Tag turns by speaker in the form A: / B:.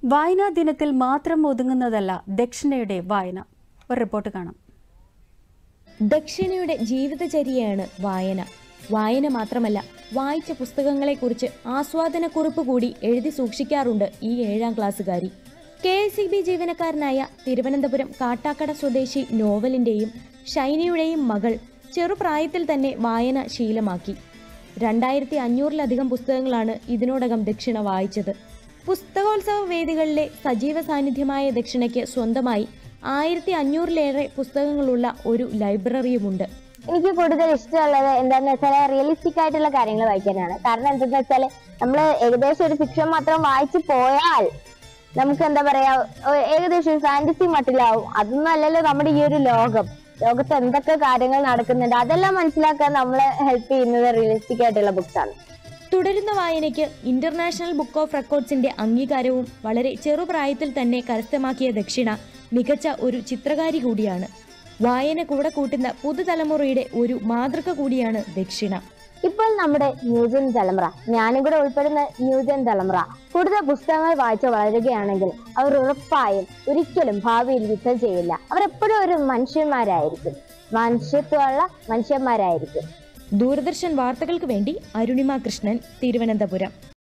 A: വായനാ ദിനത്തിൽ മാത്രം ഒതുങ്ങുന്നതല്ല ദക്ഷിണയുടെ വായന ഒരു റിപ്പോർട്ട് കാണാം
B: ദക്ഷിണയുടെ ജീവിതചര്യയാണ് വായന വായന മാത്രമല്ല വായിച്ച പുസ്തകങ്ങളെക്കുറിച്ച് ആസ്വാദനക്കുറിപ്പ് കൂടി എഴുതി സൂക്ഷിക്കാറുണ്ട് ഈ ഏഴാം ക്ലാസ്സുകാരി കെ എസ് സി ബി ജീവനക്കാരനായ തിരുവനന്തപുരം കാട്ടാക്കട സ്വദേശി നോവലിൻ്റെയും ഷൈനിയുടെയും മകൾ ചെറുപ്രായത്തിൽ തന്നെ വായന ശീലമാക്കി രണ്ടായിരത്തി അഞ്ഞൂറിലധികം പുസ്തകങ്ങളാണ് ഇതിനോടകം ദക്ഷിണ വായിച്ചത് പുസ്തകോത്സവ വേദികളിലെ സജീവ സാന്നിധ്യമായ ദക്ഷിണയ്ക്ക് സ്വന്തമായി ആയിരത്തി അഞ്ഞൂറിലേറെ പുസ്തകങ്ങളുള്ള ഒരു ലൈബ്രറിയുമുണ്ട്
C: എനിക്ക് കൂടുതൽ ഇഷ്ടമുള്ളത് എന്താന്ന് വെച്ചാൽ റിയലിസ്റ്റിക് ആയിട്ടുള്ള കാര്യങ്ങൾ വായിക്കാനാണ് കാരണം എന്താന്ന് വെച്ചാൽ നമ്മൾ ഏകദേശം ഒരു ഫിക്ഷൻ മാത്രം വായിച്ചു പോയാൽ നമുക്ക് എന്താ പറയാ ഒ- ഏകദേശം ഒരു ഫാന്റസി മട്ടിലാവും അതൊന്നും അല്ലല്ലോ നമ്മുടെ ഈ ഒരു ലോകം ലോകത്ത് എന്തൊക്കെ കാര്യങ്ങൾ നടക്കുന്നുണ്ട് അതെല്ലാം മനസ്സിലാക്കാൻ നമ്മളെ ഹെൽപ്പ് ചെയ്യുന്നത് റിയലിസ്റ്റിക് ആയിട്ടുള്ള ബുക്സ് ആണ്
B: തുടരുന്ന വായനയ്ക്ക് ഇന്റർനാഷണൽ ബുക്ക് ഓഫ് റെക്കോർഡ്സിന്റെ അംഗീകാരവും വളരെ ചെറുപ്രായത്തിൽ തന്നെ കരസ്ഥമാക്കിയ ദക്ഷിണ മികച്ച ഒരു ചിത്രകാരി കൂടിയാണ് വായന കൂടെ കൂട്ടുന്ന പുതുതലമുറയുടെ ഒരു മാതൃക കൂടിയാണ് ദക്ഷിണ
C: ഇപ്പോൾ നമ്മുടെ ന്യൂജൻ തലമുറ ഞാനും കൂടെ ഉൾപ്പെടുന്ന ന്യൂജൻ തലമുറ കൂടുതൽ പുസ്തകങ്ങൾ വായിച്ച് വളരുകയാണെങ്കിൽ അവർ ഉറപ്പായും ഒരിക്കലും ഭാവിയിൽ യുദ്ധം ചെയ്യില്ല അവരെപ്പോഴും ഒരു മനുഷ്യന്മാരായിരിക്കും മനുഷ്യത്വമുള്ള മനുഷ്യന്മാരായിരിക്കും
B: ദൂരദർശൻ വാർത്തകൾക്ക് വേണ്ടി അരുണിമ കൃഷ്ണൻ തിരുവനന്തപുരം